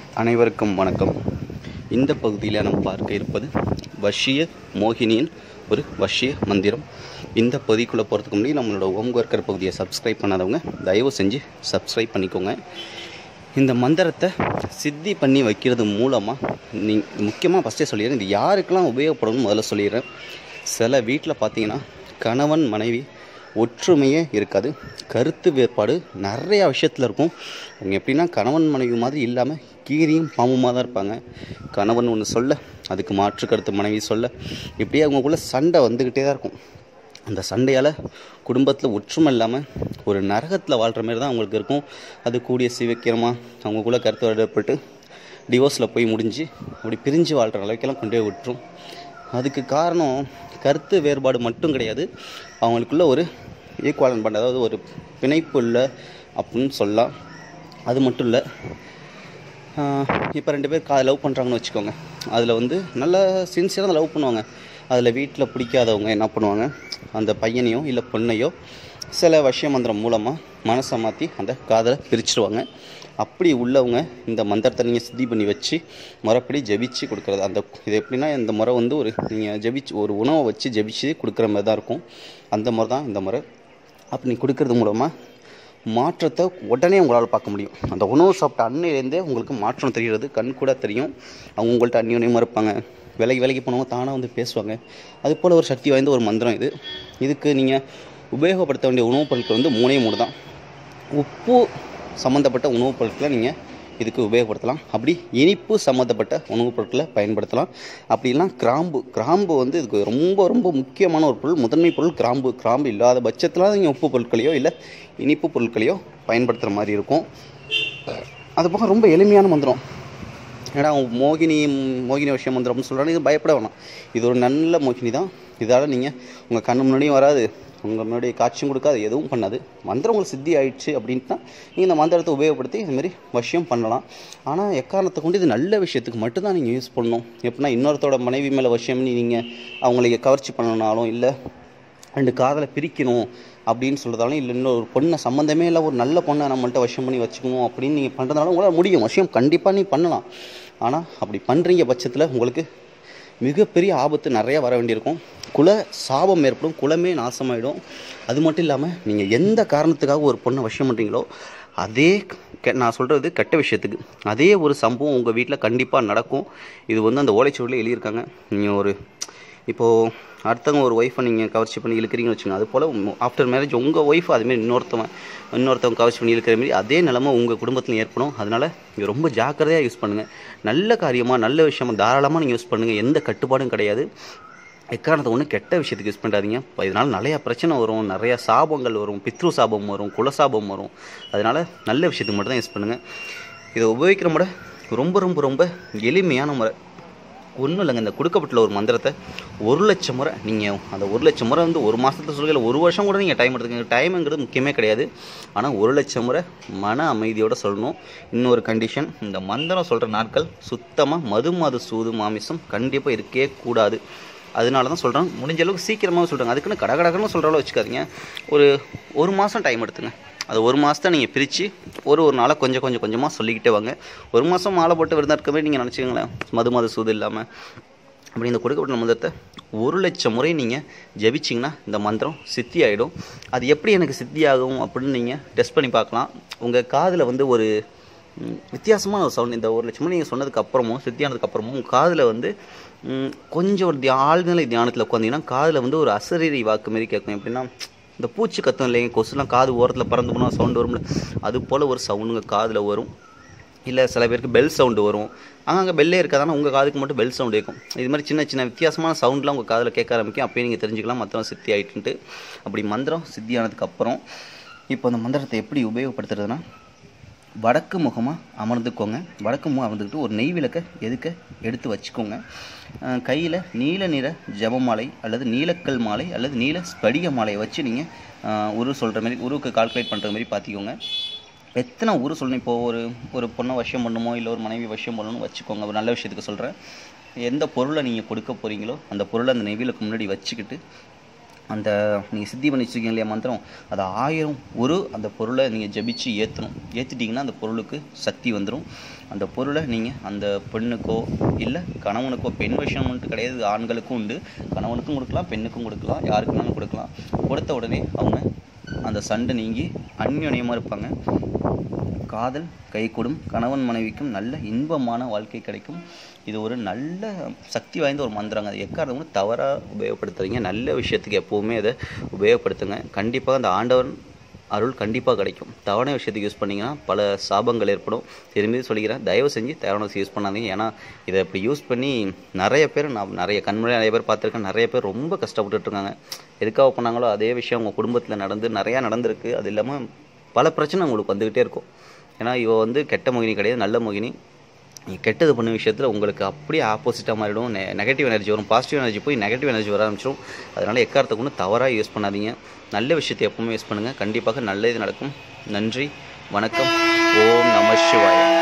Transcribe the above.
அனைவருக்கும் வணக்கம் இந்த பகுதியில் நாம் பார்க்க இருப்பது வஷிய மோகினியின் ஒரு வஷிய மந்திரம் இந்த பகுதிக்குள்ளே போகிறதுக்கு முன்னாடி நம்மளோட ஓம் ஒர்க்கர் பகுதியை சப்ஸ்கிரைப் பண்ணாதவங்க தயவு செஞ்சு சப்ஸ்கிரைப் பண்ணிக்கோங்க இந்த மந்திரத்தை சித்தி பண்ணி வைக்கிறது மூலமாக நீ முக்கியமாக ஃபஸ்ட்டே சொல்லிடுறேன் இது யாருக்கெல்லாம் உபயோகப்படும்னு முதல்ல சொல்லிடுறேன் சில வீட்டில் பார்த்தீங்கன்னா கணவன் மனைவி ஒற்றுமையே இருக்காது கருத்து வேறுபாடு நிறையா விஷயத்தில் இருக்கும் அவங்க எப்படின்னா கணவன் மனைவி மாதிரி இல்லாமல் கீரியும் பாம்புமாக தான் இருப்பாங்க கணவன் ஒன்று சொல்ல அதுக்கு மாற்று கருத்து மனைவி சொல்ல இப்படியே அவங்களுக்குள்ள சண்டை வந்துக்கிட்டே தான் இருக்கும் அந்த சண்டையால் குடும்பத்தில் ஒற்றுமை இல்லாமல் ஒரு நரகத்தில் வாழ்கிற மாதிரி தான் அவங்களுக்கு இருக்கும் அது கூடிய சீக்கிரமாக அவங்களுக்குள்ள கருத்து வேறுபட்டு டிவோர்ஸில் போய் முடிஞ்சு அப்படி பிரிஞ்சு வாழ்கிற அளவுக்கெல்லாம் கொண்டு போய் விட்டுரும் அதுக்கு காரணம் கருத்து வேறுபாடு மட்டும் கிடையாது அவங்களுக்குள்ள ஒரு ஈக்குவலன் பண்ண அதாவது ஒரு பிணைப்பு இல்லை அப்படின்னு சொல்லலாம் அது மட்டும் இல்லை இப்போ ரெண்டு பேர் கா லவ் பண்ணுறாங்கன்னு வச்சுக்கோங்க அதில் வந்து நல்லா சின்சியராக லவ் பண்ணுவாங்க அதில் வீட்டில் பிடிக்காதவங்க என்ன பண்ணுவாங்க அந்த பையனையோ இல்லை பொண்ணையோ சில வசிய மந்திரம் மூலமாக மனசை மாற்றி அந்த காதலை பிரிச்சிருவாங்க அப்படி உள்ளவங்க இந்த மந்திரத்தை நீங்கள் சித்தி பண்ணி வச்சு முறைப்படி ஜெபிச்சு கொடுக்குறது அந்த இது எப்படின்னா இந்த முறை வந்து ஒரு நீங்கள் ஜெபிச்சு ஒரு உணவை வச்சு ஜெபிச்சு கொடுக்குற மாதிரி தான் இருக்கும் அந்த முறை தான் இந்த முறை அப்படி கொடுக்கறது மூலமாக மாற்றத்தை உடனே உங்களால் பார்க்க முடியும் அந்த உணவு சாப்பிட்ட அன்னையிலேருந்தே உங்களுக்கு மாற்றம் தெரிகிறது கண் கூட தெரியும் அவங்க உங்கள்கிட்ட அந்யோன்யமாக இருப்பாங்க விலைக்கு விலைக்கு போனவங்க தானாக வந்து பேசுவாங்க அது போல் ஒரு சக்தி வாய்ந்த ஒரு மந்திரம் இது இதுக்கு நீங்கள் உபயோகப்படுத்த வேண்டிய உணவுப் பொருட்கள் வந்து மூணே மூணு தான் உப்பு சம்மந்தப்பட்ட உணவுப் பொருட்களை நீங்கள் இதுக்கு உபயோகப்படுத்தலாம் அப்படி இனிப்பு சம்மந்தப்பட்ட உணவுப் பொருட்களை பயன்படுத்தலாம் அப்படிலாம் கிராம்பு கிராம்பு வந்து இதுக்கு ரொம்ப ரொம்ப முக்கியமான ஒரு பொருள் முதன்மை பொருள் கிராம்பு கிராம்பு இல்லாத பட்சத்தில் நீங்கள் உப்பு பொருட்களையோ இல்லை இனிப்பு பொருட்களையோ பயன்படுத்துகிற மாதிரி இருக்கும் அது போக ரொம்ப எளிமையான மந்திரம் ஏன்னா அவங்க மோகினி மோகினி விஷயம் மந்திரம்னு சொல்கிறாங்க இது பயப்பட வேணாம் இது ஒரு நல்ல மோகினி தான் இதால் நீங்கள் உங்கள் கண்ணு முன்னாடியும் வராது உங்கள் முன்னாடி காட்சியும் கொடுக்காது எதுவும் பண்ணாது மந்திரம் உங்களுக்கு சித்தி ஆயிடுச்சு அப்படின்ட்டுனா நீங்கள் இந்த மந்திரத்தை உபயோகப்படுத்தி இதுமாரி விஷயம் பண்ணலாம் ஆனால் எக்காரணத்தை கொண்டு இது நல்ல விஷயத்துக்கு மட்டும்தான் நீங்கள் யூஸ் பண்ணணும் எப்படின்னா இன்னொருத்தோட மனைவி மேலே விஷயம்னு நீங்கள் அவங்களை கவர்ச்சி பண்ணனாலும் இல்லை ரெண்டு காதலை பிரிக்கணும் அப்படின்னு சொல்கிறதாலும் இல்லை இன்னொரு பொண்ணை சம்மந்தமே இல்லை ஒரு நல்ல பொண்ணை நம்மள்ட்ட வசியம் பண்ணி வச்சுக்கணும் அப்படின்னு நீங்கள் பண்ணுறதுனால உங்களால் முடியும் விஷயம் கண்டிப்பாக நீ பண்ணலாம் ஆனால் அப்படி பண்ணுறீங்க பட்சத்தில் உங்களுக்கு மிகப்பெரிய ஆபத்து நிறைய வர வேண்டியிருக்கும் குல சாபம் ஏற்படும் குலமே நாசமாயிடும் அது மட்டும் இல்லாமல் நீங்கள் எந்த காரணத்துக்காக ஒரு பொண்ணை வசியம் பண்ணுறீங்களோ அதே கெ நான் சொல்கிறது கெட்ட விஷயத்துக்கு அதே ஒரு சம்பவம் உங்கள் வீட்டில் கண்டிப்பாக நடக்கும் இது வந்து அந்த ஓலைச்சுவடியில் எழுதியிருக்காங்க நீங்கள் ஒரு இப்போது அடுத்தவங்க ஒரு ஒய்ஃபை நீங்கள் கவர்ச்சி பண்ணி இழுக்கிறீங்கன்னு வச்சுக்கோங்க அது போல் ஆஃப்டர் மேரேஜ் உங்கள் ஒய்ஃப் அதுமாரி இன்னொருத்தவன் இன்னொருத்தவங்க கவர்ச்சி பண்ணி இழுக்கிற மாரி அதே நிலமை உங்கள் குடும்பத்தில் ஏற்படும் அதனால் நீங்கள் ரொம்ப ஜாக்கிரதையாக யூஸ் பண்ணுங்கள் நல்ல காரியமாக நல்ல விஷயமா தாராளமாக நீங்கள் யூஸ் பண்ணுங்கள் எந்த கட்டுப்பாடும் கிடையாது எக்காரணத்தை ஒன்று கெட்ட விஷயத்துக்கு யூஸ் பண்ணாதீங்க இப்போ இதனால் நிறையா பிரச்சனை வரும் நிறையா சாபங்கள் வரும் பித்ரு சாபம் வரும் குலசாபம் வரும் அதனால் நல்ல விஷயத்துக்கு மட்டும் தான் யூஸ் பண்ணுங்கள் இதை உபயோகிக்கிற முறை ரொம்ப ரொம்ப ரொம்ப எளிமையான முறை ஒன்றும் இல்லைங்க இந்த கொடுக்கப்பட்டுள்ள ஒரு மந்திரத்தை ஒரு லட்சம் முறை நீங்கள் அந்த ஒரு லட்சம் முறை வந்து ஒரு மாதத்தை சொல்லுங்கள் ஒரு வருஷம் கூட நீங்கள் டைம் எடுத்துக்கங்க டைமுங்கிறது முக்கியமே கிடையாது ஆனால் ஒரு லட்சம் முறை மன அமைதியோடு சொல்லணும் இன்னொரு கண்டிஷன் இந்த மந்திரம் சொல்கிற நாட்கள் சுத்தமாக மது மது சூது மாமிசம் கண்டிப்பாக இருக்கே கூடாது அதனால தான் சொல்கிறேன் முடிஞ்ச அளவுக்கு சீக்கிரமாக சொல்கிறாங்க அதுக்குன்னு கடகடகன்னு சொல்கிற அளவு வச்சுக்காதீங்க ஒரு ஒரு மாதம் டைம் எடுத்துங்க அது ஒரு மாதத்தை நீங்கள் பிரித்து ஒரு ஒரு நாளாக கொஞ்சம் கொஞ்சம் கொஞ்சமாக சொல்லிக்கிட்டே வாங்க ஒரு மாதம் மாலை போட்டு விருந்தா இருக்கவே நீங்கள் நினச்சிக்கோங்களேன் மது மது சூது இல்லாமல் அப்படி இந்த கொடுக்கப்பட்ட மந்திரத்தை ஒரு லட்சம் முறை நீங்கள் ஜபிச்சிங்கன்னா இந்த மந்திரம் சித்தி ஆகிடும் அது எப்படி எனக்கு சித்தி ஆகும் அப்படின்னு நீங்கள் டெஸ்ட் பண்ணி பார்க்கலாம் உங்கள் காதில் வந்து ஒரு வித்தியாசமான ஒரு சவுண்ட் இந்த ஒரு லட்சம் முறை நீங்கள் சொன்னதுக்கு அப்புறமும் சித்தியானதுக்கு அப்புறமும் உங்கள் காதில் வந்து கொஞ்சம் ஒரு தியா ஆழ்நிலை தியானத்தில் உட்காந்திங்கன்னா காதில் வந்து ஒரு அசரீரி வாக்கு மாரி கேட்கும் எப்படின்னா இந்த பூச்சி கத்தும் இல்லைங்க கொசுலாம் காது ஓரத்தில் பறந்து போனால் சவுண்டு வரும்ல அது போல் ஒரு சவுண்டுங்க காதில் வரும் இல்லை சில பேருக்கு பெல் சவுண்டு வரும் அங்கே பெல்லே இருக்காதானா உங்கள் காதுக்கு மட்டும் பெல் சவுண்டு கேட்கும் இது மாதிரி சின்ன சின்ன வித்தியாசமான சவுண்ட்லாம் உங்கள் காதில் கேட்க ஆரம்பிக்கும் அப்போயே நீங்கள் தெரிஞ்சுக்கலாம் மந்திரம் சித்தி ஆகிட்டுன்ட்டு அப்படி மந்திரம் சித்தி ஆனதுக்கப்புறம் இப்போ அந்த மந்திரத்தை எப்படி உபயோகப்படுத்துறதுன்னா வடக்கு முகமாக அமர்ந்துக்கோங்க வடக்கு முகம் அமர்ந்துக்கிட்டு ஒரு நெய் விளக்கை எதுக்க எடுத்து வச்சுக்கோங்க கையில் நீல நிற ஜபமாலை அல்லது நீலக்கல் மாலை அல்லது நீல ஸ்படிக மாலையை வச்சு நீங்கள் உரு சொல்கிற மாதிரி உருவுக்கு கால்குலேட் பண்ணுற மாதிரி பார்த்திக்கோங்க எத்தனை ஊர் சொல்லணும் இப்போது ஒரு ஒரு பொண்ணை வசியம் பண்ணுமோ இல்லை ஒரு மனைவி வசியம் பண்ணணும்னு வச்சுக்கோங்க ஒரு நல்ல விஷயத்துக்கு சொல்கிறேன் எந்த பொருளை நீங்கள் கொடுக்க போகிறீங்களோ அந்த பொருளை அந்த நெய்விலுக்கு முன்னாடி வச்சுக்கிட்டு அந்த நீங்கள் சித்தி பண்ணி வச்சுருக்கீங்க இல்லையா மந்திரம் அது ஆயிரம் ஒரு அந்த பொருளை நீங்கள் ஜபிச்சு ஏற்றணும் ஏற்றிட்டிங்கன்னா அந்த பொருளுக்கு சக்தி வந்துடும் அந்த பொருளை நீங்கள் அந்த பெண்ணுக்கோ இல்லை கணவனுக்கோ பெண் விஷயம் மட்டும் கிடையாது ஆண்களுக்கும் உண்டு கணவனுக்கும் கொடுக்கலாம் பெண்ணுக்கும் கொடுக்கலாம் யாருக்கு வேணாலும் கொடுக்கலாம் கொடுத்த உடனே அவங்க அந்த சண்டை நீங்கி அந்யோன்யமாக இருப்பாங்க காதல் கைகூடும் கணவன் மனைவிக்கும் நல்ல இன்பமான வாழ்க்கை கிடைக்கும் இது ஒரு நல்ல சக்தி வாய்ந்த ஒரு மந்திரங்க அது எக்காரணமும் தவறாக உபயோகப்படுத்துறீங்க நல்ல விஷயத்துக்கு எப்போவுமே அதை உபயோகப்படுத்துங்க கண்டிப்பாக அந்த ஆண்டவன் அருள் கண்டிப்பாக கிடைக்கும் தவறான விஷயத்துக்கு யூஸ் பண்ணிங்கன்னா பல சாபங்கள் ஏற்படும் திரும்பி சொல்லிக்கிறேன் தயவு செஞ்சு தவறான விஷயம் யூஸ் பண்ணாதீங்க ஏன்னா இதை இப்படி யூஸ் பண்ணி நிறைய பேர் நான் நிறைய கண்முறை நிறைய பேர் பார்த்துருக்கேன் நிறைய பேர் ரொம்ப கஷ்டப்பட்டுட்டு இருக்காங்க எதுக்காக பண்ணாங்களோ அதே விஷயம் அவங்க குடும்பத்தில் நடந்து நிறையா நடந்திருக்கு அது இல்லாமல் பல பிரச்சனை உங்களுக்கு வந்துக்கிட்டே இருக்கும் ஏன்னா இவ வந்து கெட்ட மோகினி கிடையாது நல்ல மோகினி நீங்கள் கெட்டது பண்ண விஷயத்தில் உங்களுக்கு அப்படியே ஆப்போசிட்டாக மாறிடும் நெ நெகட்டிவ் எனர்ஜி வரும் பாசிட்டிவ் எனர்ஜி போய் நெகட்டிவ் எனர்ஜி வர ஆரம்பிச்சிடும் அதனால் எக்காரத்தை கொண்டு தவறாக யூஸ் பண்ணாதீங்க நல்ல விஷயத்தை எப்பவுமே யூஸ் பண்ணுங்கள் கண்டிப்பாக நல்லது நடக்கும் நன்றி வணக்கம் ஓம் நம சிவாய